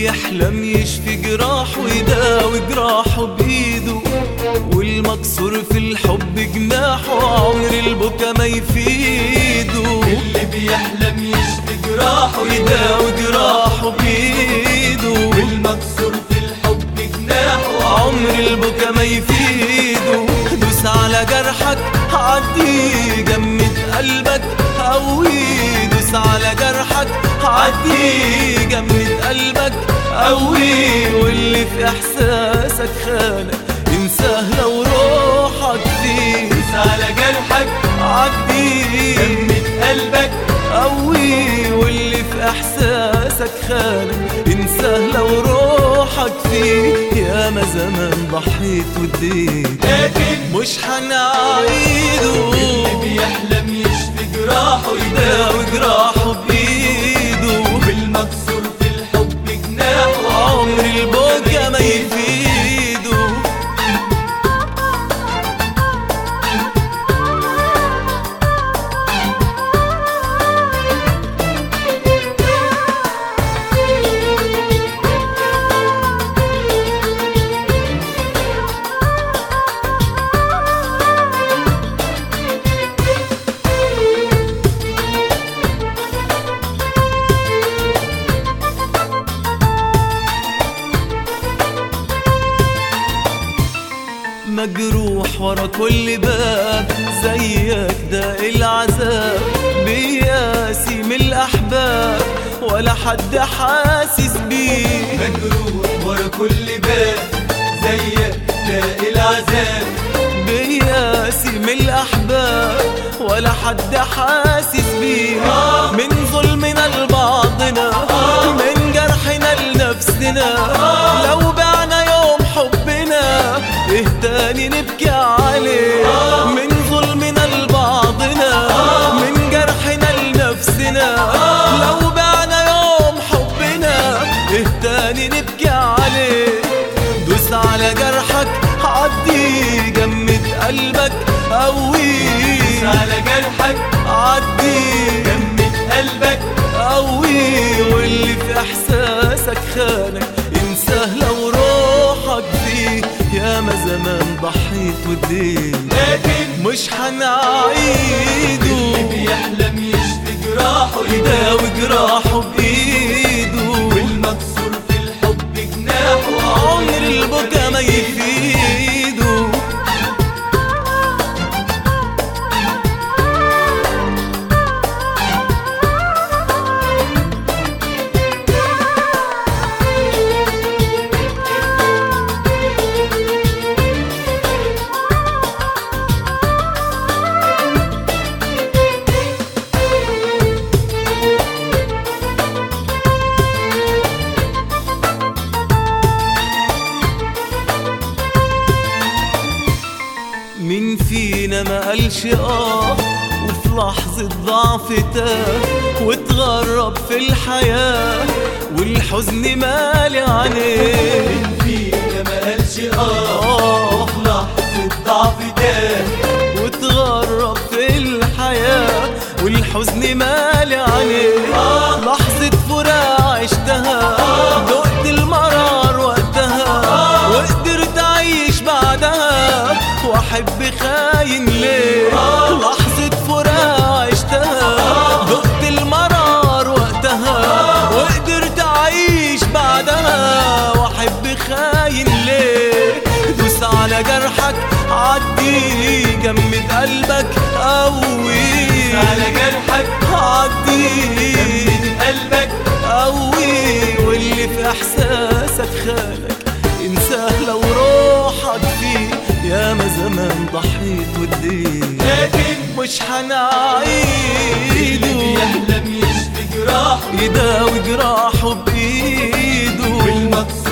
بيحلم يشفي جراحه ويداوي جراحه بإيده والمكسور في الحب جناحه عمر البكا ما يفيده اللي بيحلم يشفي جراحه ويداوي جراحه بإيده والمكسور في الحب جناحه عمر البكا ما يفيده دوس على جرحك عدي جمد قلبك قوي دوس على جرحك عدي جمد قلبك قوي واللي في احساسك خانك انساه لو روحك فيه دوس على جرحك عدي جمد قلبك قوي واللي في احساسك خانك انساه لو روحك فيه يا ما زمان ضحيت واديت لكن مش هنعيده اللي بيحلم يشفي جراحه يداوي جراحه بايده والمكسور في الحب جناحه عمر البكا ما يفيده مجروح ورا كل باب زيك ده العذاب بياسي من الأحباب ولا حد حاسس بيه مجروح ورا كل باب زيك ده العذاب بياسي من الأحباب ولا حد حاسس بيه من ظلمنا لبعضنا من جرحنا لنفسنا لو بعنا يوم حبنا ايه تاني نبكي عليه من ظلمنا لبعضنا من جرحنا لنفسنا لو بعنا يوم حبنا ايه تاني نبكي عليه دوس على جرحك عدي جمد قلبك قوي دوس على جرحك عدي جمد قلبك قوي واللي في احساسك خانك انساه لو روحك فيه يا ما زمان ضحيت واديت لكن مش هنعيده اللي بيحلم يشفي جراحه يداوي جراحه بايده والمكسور في الحب جناحه عمر البكا ما يفيده مين فينا ما قالش اه وفي لحظة ضعف تاه واتغرب في الحياة والحزن مالي عليه مين فينا ما قالش اه اه في لحظة ضعف تاه واتغرب في الحياة والحزن مالي عليه لحظة فراق عشتها دقت المرار وقتها وقدرت أعيش بعدها وأحب خاين ليه لحظة فراق عشتها دقت المرار وقتها وقدرت أعيش بعدها وأحب خاين ليه دوس على جرحك عدي جمد قلبك قوي على جرحك عدي جمد قلبك قوي واللي في احساسك خانك انساه لو روحك فيه يا ما زمان ضحيت واديت لكن مش اللي هنعيده بيحلم يشفي جراحه يداوي جراحه بايده والمكسور